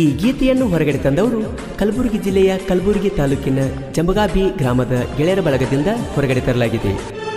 ಈ ಗೀತೆಯನ್ನು ಹೊರಗಡೆ ತಂದವರು ಕಲಬುರಗಿ ಜಿಲ್ಲೆಯ ಕಲಬುರಗಿ ತಾಲೂಕಿನ ಜಂಬಗಾಬಿ ಗ್ರಾಮದ ಗೆಳೆಯರ ಬಳಗದಿಂದ ಹೊರಗಡೆ ತರಲಾಗಿದೆ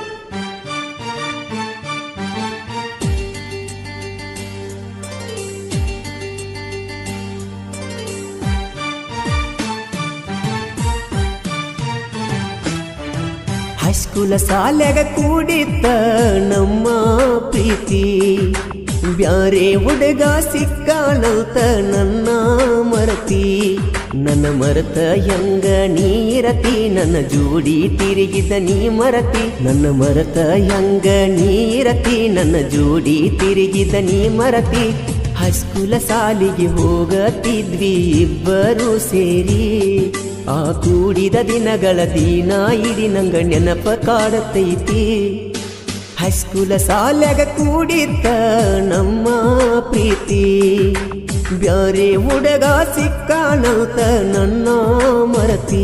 ಹೈಸ್ಕೂಲ ಸಾಲ್ಯಾಗ ಕೂಡಿತ್ತ ನಮ್ಮ ಪ್ರೀತಿ ಬ್ಯಾರೆ ಹುಡುಗ ಸಿಕ್ಕಾನಂತ ನನ್ನ ಮರತಿ ನನ್ನ ಮರತ ಹೆಂಗ ನೀರತಿ ನನ್ನ ಜೋಡಿ ತಿರುಗಿದ ನೀ ಮರತಿ ನನ್ನ ಮರತ ಹೆಂಗ ನೀರತಿ ನನ್ನ ಜೋಡಿ ತಿರುಗಿದ ನೀ ಮರತಿ ಹೈಸ್ಕೂಲ ಸಾಲಿಗೆ ಹೋಗತಿದ್ವಿ ಇಬ್ಬರು ಸೇರಿ ಆ ಕೂಡಿದ ದಿನಗಳ ದಿನ ಇಡಿ ನಂಗ ನೆನಪ ಕಾಡತೈತಿ ಹೈಸ್ಕೂಲ ಸಾಲ್ಯಾಗ ಕೂಡಿದ್ದ ನಮ್ಮ ಪ್ರೀತಿ ಬ್ಯಾರೆ ಹುಡುಗ ಸಿಕ್ಕಾನಂತ ನನ್ನ ಮರತಿ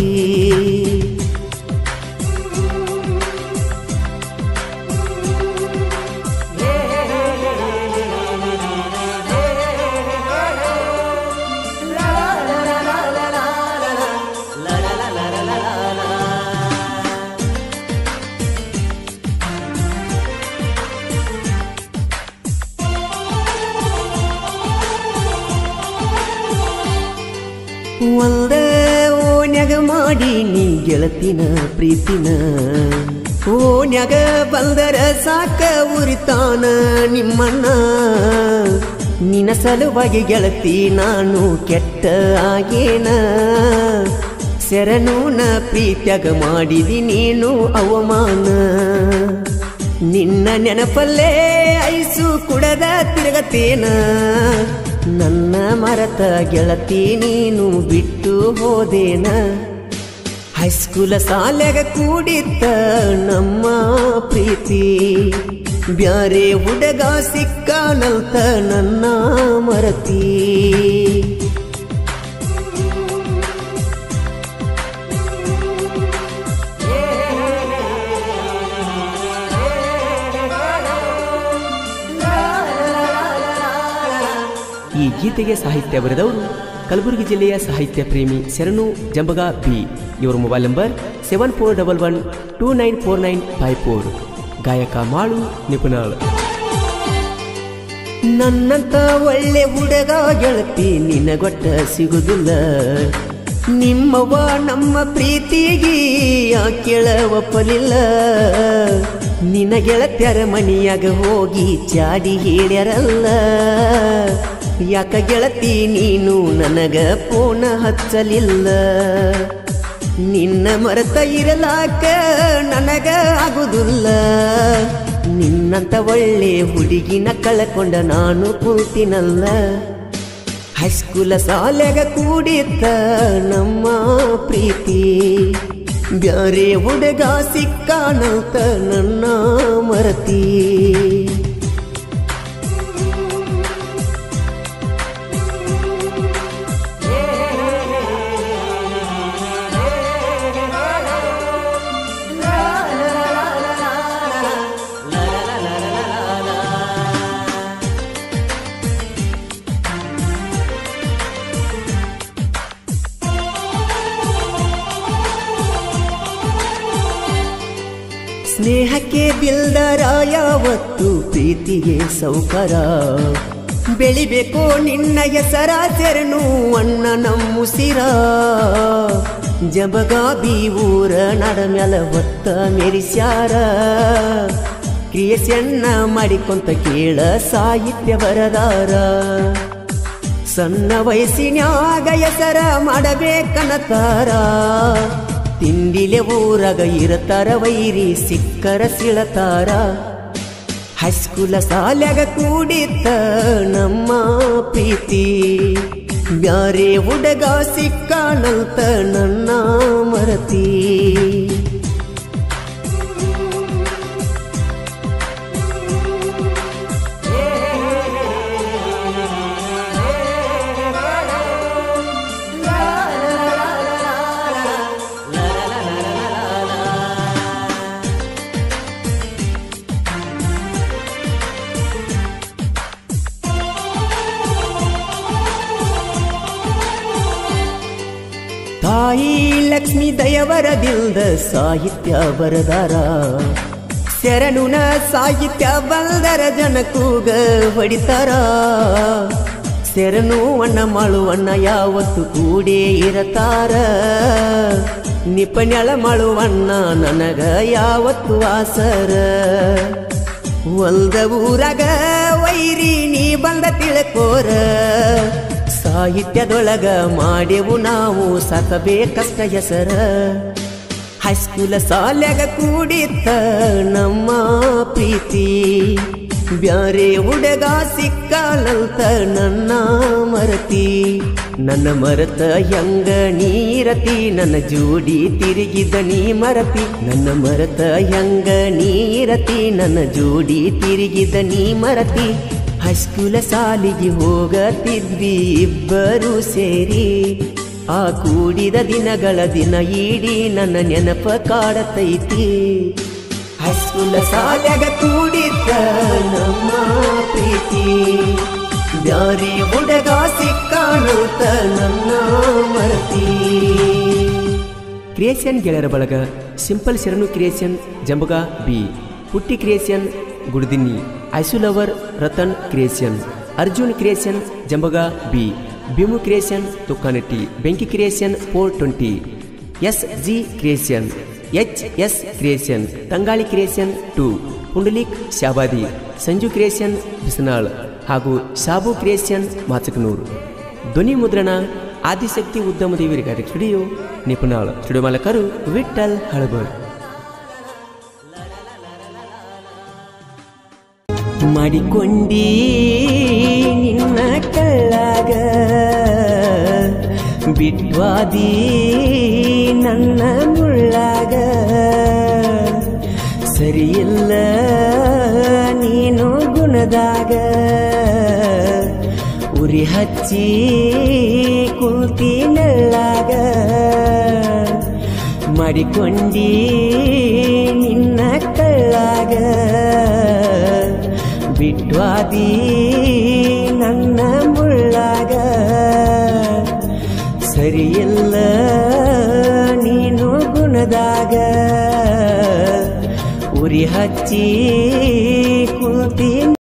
ಒಂದ ಓನ್ಯಾಗ ಮಾಡಿ ನೀ ಗೆಳತಿನ ಪ್ರೀತಿನ ಓನ್ಯಾಗ ಬಂದರ ಸಾಕ ಉರಿತಾನ ನಿಮ್ಮಣ್ಣ ನಿನ್ನ ಸಲುವಾಗಿ ಗೆಳತಿ ನಾನು ಕೆಟ್ಟ ಆಗೇನ ಸೆರನೂನ ಪ್ರೀತ್ಯಾಗ ಮಾಡಿದಿ ನೀನು ಅವಮಾನ ನಿನ್ನ ನೆನಪಲ್ಲೇ ಐಸು ಕುಡದ ತಿರುಗತೇನ ನನ್ನ ಮರತ ಗೆಳತಿ ನೀನು ಬಿಟ್ಟು ಹೋದೇನ ಹೈಸ್ಕೂಲ ಸಾಲ್ಯಾಗ ಕೂಡಿತ್ತ ನಮ್ಮ ಪ್ರೀತಿ ಬ್ಯಾರೆ ಹುಡುಗ ಸಿಕ್ಕಾನಂತ ನನ್ನ ಮರತಿ ಈ ಗೀತೆಗೆ ಸಾಹಿತ್ಯ ಬರೆದವರು ಕಲಬುರಗಿ ಜಿಲ್ಲೆಯ ಸಾಹಿತ್ಯ ಪ್ರೇಮಿ ಶರಣು ಜಂಬಗಾ ಬಿ ಇವರ mobile number seven four double one two nine four nine five four ಗಾಯಕ ಮಾಳು ನಿಪುಣಾಳ್ ನನ್ನಂತ ಒಳ್ಳೆ ಹುಡುಗ ಗೆಳತಿ ನಿನಗೊಟ್ಟ ಸಿಗುದಿಲ್ಲ ನಿಮ್ಮವ್ವ ನಮ್ಮ ಪ್ರೀತಿಗೆ ಕೇಳ ಒಪ್ಪಲಿಲ್ಲ ನಿನ್ನ ಗೆಳತ್ಯರ ಮನಿಯಾಗ ಹೋಗಿ ಚಾಡಿ ಹೇಳ್ಯಾರಲ್ಲ ಯಾಕ ಗೆಳತಿ ನೀನು ನನಗ ಫೋನ ಹಚ್ಚಲಿಲ್ಲ ನಿನ್ನ ಮರೆತ ಇರಲಾಕ ನನಗ ಆಗುದಿಲ್ಲ ನಿನ್ನಂತ ಒಳ್ಳೆ ಹುಡುಗಿನ ಕಳಕೊಂಡ ನಾನು ಕೂತಿನಲ್ಲ ಹೈಸ್ಕೂಲ ಸಾಲೆಗ ಕೂಡಿತ್ತ ನಮ್ಮ ಪ್ರೀತಿ ಬ್ಯಾರೆ ಹುಡುಗ ಸಿಕ್ಕಾನಂತ ನನ್ನ ಮರತಿ ಸ್ನೇಹಕ್ಕೆ ಬಿಲ್ದರ ಯಾವತ್ತು ಪ್ರೀತಿಗೆ ಸೌಕರ ಬೆಳಿಬೇಕು ನಿನ್ನ ಹೆಸರ ತೆರನು ಅಣ್ಣ ನಮ್ಮುಸಿರ ಜಬಗಾಬಿ ಊರ ನಡಮ್ಯಾಲ ಹೊತ್ತ ಮೆರಿಸ್ಯಾರ ಕ್ರಿಯೆಸನ್ನ ಮಾಡಿಕೊಂತ ಕೇಳ ಸಾಹಿತ್ಯ ಬರದಾರ ಸಣ್ಣ ವಯಸ್ಸಿನ್ಯಾಗ ಹೆಸರ ಮಾಡಬೇಕನ್ನತಾರ ತಿಂಡಿಲೆ ಊರಾಗ ಇರತಾರ ವೈರಿ ಸಿಕ್ಕರ ಸಿಳತಾರ ಹೈಸ್ಕೂಲ ಸಾಲ್ಯಾಗ ಕೂಡಿತ್ತ ನಮ್ಮ ಪ್ರೀತಿ ಬ್ಯಾರೆ ಹುಡುಗ ಸಿಕ್ಕಾನಂತ ನನ್ನ ಮರತಿ ತಾಯಿ ಲಕ್ಷ್ಮಿ ದಯವರದಿಲ್ದ ಸಾಹಿತ್ಯ ಬರದಾರ ಶರಣುನ ಸಾಹಿತ್ಯ ಬಲ್ದರ ಜನ ಕೂಗ ಹೊಡಿತಾರ ಶರಣು ಅಣ್ಣ ಮಾಳುವಣ್ಣ ಯಾವತ್ತು ಕೂಡೇ ಇರತಾರ ನಿಪಣ್ಯಳ ಮಾಳುವಣ್ಣ ನನಗ ಯಾವತ್ತು ಆಸರ ಒಲ್ದ ಊರಾಗ ವೈರಿ ನೀ ಬಂದ ತಿಳ್ಕೋರ ಸಾಹಿತ್ಯದೊಳಗ ಮಾಡೆವು ನಾವು ಸಾಕಬೇಕಷ್ಟ ಹೆಸರ ಹೈಸ್ಕೂಲ ಸಾಲ್ಯಾಗ ಕೂಡಿತ್ತ ನಮ್ಮ ಪ್ರೀತಿ ಬ್ಯಾರೆ ಹುಡುಗ ಸಿಕ್ಕಾಲಂತ ನನ್ನ ಮರತಿ ನನ್ನ ಮರತ ಹೆಂಗ ನೀರತಿ ನನ್ನ ಜೋಡಿ ತಿರುಗಿದ ನೀ ಮರತಿ ನನ್ನ ಮರತ ಹೆಂಗ ನೀರತಿ ನನ್ನ ಜೋಡಿ ತಿರುಗಿದ ನೀ ಮರತಿ ಹೈಸ್ಕೂಲ ಸಾಲಿಗೆ ಹೋಗತಿದ್ವಿ ಇಬ್ಬರು ಸೇರಿ ಆ ಕೂಡಿದ ದಿನಗಳ ದಿನ ಇಡೀ ನನ್ನ ನೆನಪ ಕಾಡತೈತಿ ಹೈಸ್ಕೂಲ ಸಾಲ್ಯಾಗ ಕೂಡಿದ್ದ ನಮ್ಮ ಪ್ರೀತಿ ಬ್ಯಾರಿ ಹುಡುಗ ಸಿಕ್ಕಾನಂತ ನನ್ನ ಮರತಿ ಕ್ರಿಯೇಷನ್ ಗೆಳೆಯರ ಬಳಗ simple Sharanu creation Jambaga B Putti creation Guddinni ಐಸುಲವರ್ Ratan creation Arjun creation Jambaga B Bhimu creation Tukkanatti Benki creation four twenty S G creation H S creation Tangali creation ಟು ಪುಂಡಲಿಕ್ ಶಾಬಾದಿ ಸಂಜು ಕ್ರಿಯೇಷನ್ ಬಿಸನಾಳ್ ಹಾಗೂ ಶಾಬು ಕ್ರಿಯೇಷನ್ ಮಾಚಕನೂರು ಧ್ವನಿ ಮುದ್ರಣ ಆದಿಶಕ್ತಿ ಉದ್ಯಮ ದೇವಿರಿಗಾರಿ ಸ್ಟುಡಿಯೋ ನಿಪುಣಾಳ್ ಸ್ಟುಡಿಯೋ ಮಾಲಕರು ವಿಠಲ್ ಹಳಬರ್ ಮಾಡಿಕೊಂಡಿ ನಿನ್ನ ಕಳ್ಳಾಗ ಬಿಟ್ವಾದಿ ನನ್ನ ಮುಳ್ಳಾಗ ಸರಿಯಿಲ್ಲ ನೀನು ಗುಣದಾಗ ಉರಿ ಹಚ್ಚಿ ಕುಂತಿ ನೆಳ್ಳಾಗ ಮಾಡಿಕೊಂಡಿ ನಿನ್ನ ಕಳ್ಳಾಗ ಬಿಟ್ವಾದಿ ನನ್ನ ಮುಳ್ಳಾಗ ಸರಿಯಿಲ್ಲ ನೀನು ಗುಣದಾಗ ಉರಿ ಹಚ್ಚಿ